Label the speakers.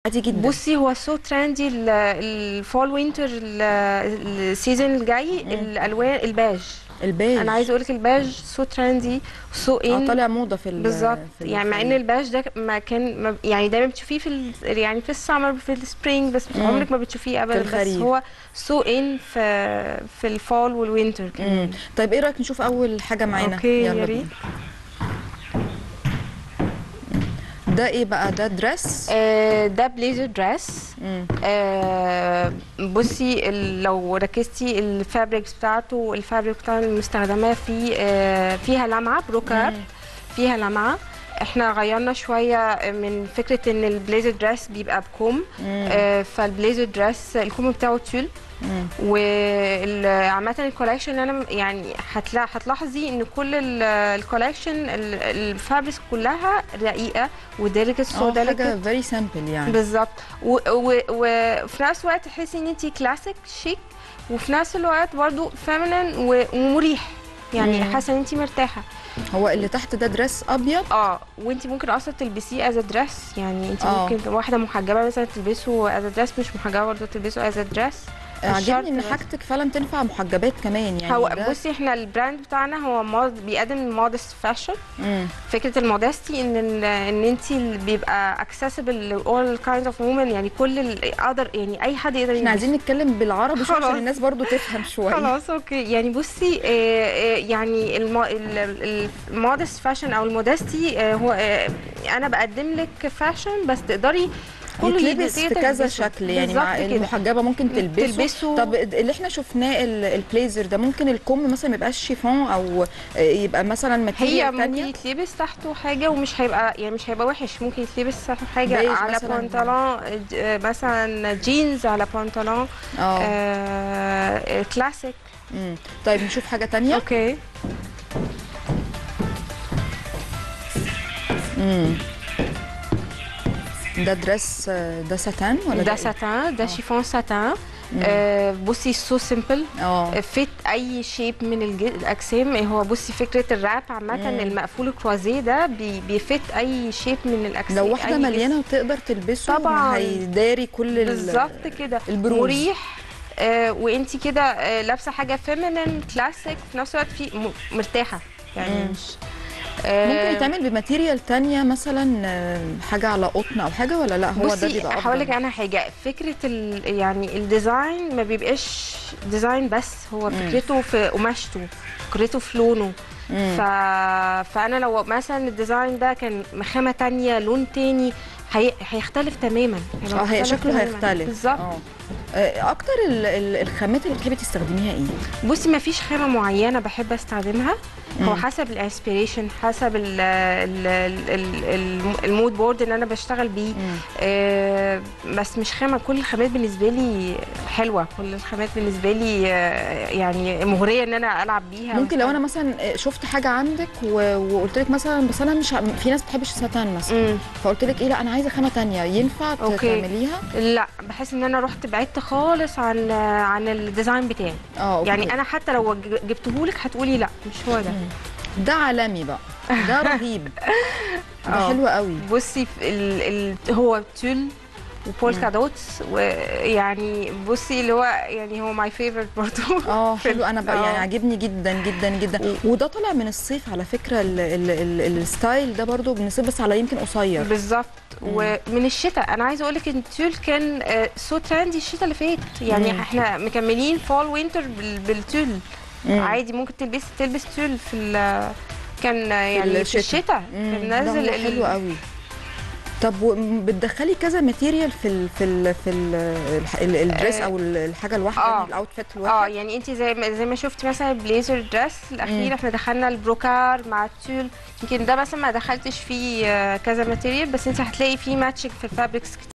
Speaker 1: عادي جدا
Speaker 2: بصي هو سو ترندي الفول وينتر السيزون الجاي الالوان الباج
Speaker 1: الباج
Speaker 2: انا عايزه اقول لك الباج سو ترندي سو
Speaker 1: اه
Speaker 2: ان
Speaker 1: طالع موضه في ال-
Speaker 2: بالظبط
Speaker 1: في
Speaker 2: يعني مع ان
Speaker 1: الخليج.
Speaker 2: الباج ده ما كان ما يعني دايما بتشوفيه في ال- يعني في السمر في السبرينج بس
Speaker 1: مم.
Speaker 2: عمرك ما بتشوفيه ابدا بس
Speaker 1: الخريف.
Speaker 2: هو سو ان في في الفول والوينتر
Speaker 1: مم.
Speaker 2: كمان
Speaker 1: طيب ايه رايك نشوف اول حاجه معانا
Speaker 2: اوكي يا
Speaker 1: يلا
Speaker 2: ريت
Speaker 1: بينا. ده ايه بقى ده دريس
Speaker 2: آه، ده بليزر دريس
Speaker 1: مم.
Speaker 2: آه، بصي ال- لو ركزتي الفابريكس بتاعته الفابريك بتاعته المستخدمه فيه آه، فيها لمعه بروكار
Speaker 1: مم.
Speaker 2: فيها لمعه احنا غيرنا شويه من فكره ان البليزر دريس بيبقى بكم
Speaker 1: مم.
Speaker 2: آه، فالبليزر دريس الكم بتاعه تول
Speaker 1: مم.
Speaker 2: وعامة الكولكشن اللي انا يعني هتلا- هتلاحظي ان كل ال- الكولكشن ال- الفابريكس كلها رقيقه وديليكت سو
Speaker 1: اه
Speaker 2: ديليكت
Speaker 1: حاجه فيري سامبل يعني
Speaker 2: بالظبط و- و- وفي نفس الوقت تحسي ان انت كلاسيك شيك وفي نفس الوقت برضو فيمينين ومريح يعني
Speaker 1: مم.
Speaker 2: حاسه ان انت مرتاحه
Speaker 1: هو اللي تحت ده دريس ابيض
Speaker 2: اه وانت ممكن اصلا تلبسيه از دريس يعني انت
Speaker 1: آه.
Speaker 2: ممكن واحده محجبه مثلا تلبسه از دريس مش محجبه برضه تلبسه از دريس
Speaker 1: عاجبني ان
Speaker 2: بس.
Speaker 1: حاجتك فعلا تنفع محجبات كمان يعني
Speaker 2: هو
Speaker 1: ده-
Speaker 2: بصي احنا البراند بتاعنا هو مود بيقدم مودست فاشن
Speaker 1: مم.
Speaker 2: فكره المودستي ان ال- ان انت بيبقى اكسسبل لاول كايند اوف وومن يعني كل ال- اقدر يعني اي حد يقدر
Speaker 1: احنا
Speaker 2: يلبسه.
Speaker 1: عايزين نتكلم بالعربي شويه عشان
Speaker 2: خلاص.
Speaker 1: الناس برضو تفهم شويه
Speaker 2: خلاص اوكي يعني بصي آه، آه، يعني المودست فاشن او المودستي آه، هو آه، انا بقدم لك فاشن بس تقدري كل اللي
Speaker 1: يتلبس في
Speaker 2: تقدر
Speaker 1: كذا
Speaker 2: تلبسه.
Speaker 1: شكل يعني مع
Speaker 2: بالظبط كده.
Speaker 1: المحجبه ممكن تلبسه
Speaker 2: تلبسه.
Speaker 1: طب اللي احنا شفناه ال- البليزر ده ممكن الكم مثلا ما يبقاش شيفون او يبقى مثلا
Speaker 2: هي
Speaker 1: ماتيريال
Speaker 2: ممكن
Speaker 1: تانية
Speaker 2: يتلبس تحته حاجه ومش هيبقى يعني مش هيبقى وحش ممكن يتلبس تحته حاجه
Speaker 1: بيج
Speaker 2: على
Speaker 1: مثلاً.
Speaker 2: بنطلون آه، مثلا جينز على بنطلون
Speaker 1: اه
Speaker 2: آه، كلاسيك
Speaker 1: مم. طيب نشوف حاجه تانية
Speaker 2: اوكي
Speaker 1: مم. ده دريس آه، ده ساتان ولا
Speaker 2: ده
Speaker 1: إيه؟
Speaker 2: ساتان ده
Speaker 1: آه.
Speaker 2: شيفون ساتان
Speaker 1: مم.
Speaker 2: آه، بصي سو سيمبل
Speaker 1: اه
Speaker 2: فيت اي شيب من الج- الاجسام هو بصي فكره الراب عامه
Speaker 1: مم.
Speaker 2: المقفول الكروازيه ده بي- بيفت اي شيب من الاجسام
Speaker 1: لو واحده
Speaker 2: أي
Speaker 1: مليانه وتقدر تلبسه
Speaker 2: طبعاً.
Speaker 1: هيداري كل ال-
Speaker 2: بالظبط كده
Speaker 1: البروز.
Speaker 2: مريح آه وانت كده آه لابسه حاجه فيمينين كلاسيك في نفس الوقت في م- مرتاحه يعني
Speaker 1: مم.
Speaker 2: مش آه
Speaker 1: ممكن يتعمل بماتيريال تانية مثلا آه، حاجه على قطن او حاجه ولا لا هو ده
Speaker 2: بصي
Speaker 1: بيبقى
Speaker 2: هقول لك
Speaker 1: افضل
Speaker 2: انا حاجه فكره ال يعني الديزاين ما بيبقاش ديزاين بس هو
Speaker 1: مم.
Speaker 2: فكرته في قماشته فكرته في لونه
Speaker 1: مم.
Speaker 2: ف... فانا لو مثلا الديزاين ده كان خامه تانية لون تاني هي... هيختلف تماما هيبقى
Speaker 1: اه هي
Speaker 2: مختلف
Speaker 1: شكله
Speaker 2: تماماً.
Speaker 1: هيختلف
Speaker 2: بالظبط
Speaker 1: اه آه، اكتر ال- ال- الخامات اللي بتحبي تستخدميها ايه
Speaker 2: بصي ما فيش خامه معينه بحب استخدمها هو
Speaker 1: مم.
Speaker 2: حسب الانسبيريشن حسب ال ال ال ال المود بورد اللي انا بشتغل بيه
Speaker 1: مم.
Speaker 2: آه بس مش خامه كل الخامات بالنسبه لي حلوه كل الخامات بالنسبه لي آه يعني مغريه ان انا العب بيها
Speaker 1: ممكن لو انا مثلا شفت حاجه عندك و- وقلت لك مثلا بس انا مش ع- في ناس ما بتحبش الساتان مثلا
Speaker 2: مم.
Speaker 1: فقلت لك ايه لا انا عايزه خامه تانية ينفع ت-
Speaker 2: أوكي.
Speaker 1: تعمليها
Speaker 2: لا بحس ان انا رحت بعدت خالص عن عن الديزاين بتاعي
Speaker 1: اه أوكي.
Speaker 2: يعني انا حتى لو جبتهولك هتقولي لا مش هو ده
Speaker 1: ده عالمي بقى ده رهيب ده
Speaker 2: آه.
Speaker 1: حلو قوي
Speaker 2: بصي في ال ال هو تول وبولكا دوتس ويعني بصي اللي هو يعني هو ماي فيفورت برضه
Speaker 1: اه حلو انا بقى يعني
Speaker 2: آه.
Speaker 1: عاجبني جدا جدا جدا وده طالع من الصيف على فكره ال ال ال الستايل ده برضو من الصيف بس على يمكن قصير
Speaker 2: بالظبط
Speaker 1: مم.
Speaker 2: ومن الشتاء انا عايزه اقول لك ان التول كان سو ترندي الشتاء اللي فات يعني
Speaker 1: مم.
Speaker 2: احنا مكملين فول وينتر بالتول
Speaker 1: مم.
Speaker 2: عادي ممكن تلبس تلبس تول في ال- كان يعني
Speaker 1: الشتاء.
Speaker 2: في الشتاء
Speaker 1: مم،
Speaker 2: كان
Speaker 1: ده
Speaker 2: نازل
Speaker 1: هو
Speaker 2: ال-
Speaker 1: حلو قوي طب و- بتدخلي كذا ماتيريال في ال في ال في ال ال الدريس
Speaker 2: آه.
Speaker 1: او ال- الحاجه الواحده
Speaker 2: آه.
Speaker 1: يعني الاوتفيت
Speaker 2: اه
Speaker 1: الواحد
Speaker 2: يعني انت زي ما زي ما شفتي مثلا البليزر دريس
Speaker 1: مم.
Speaker 2: الاخير احنا دخلنا البروكار مع التول يمكن ده مثلا ما دخلتش فيه آه، كذا ماتيريال بس انت هتلاقي فيه ماتشنج في الفابريكس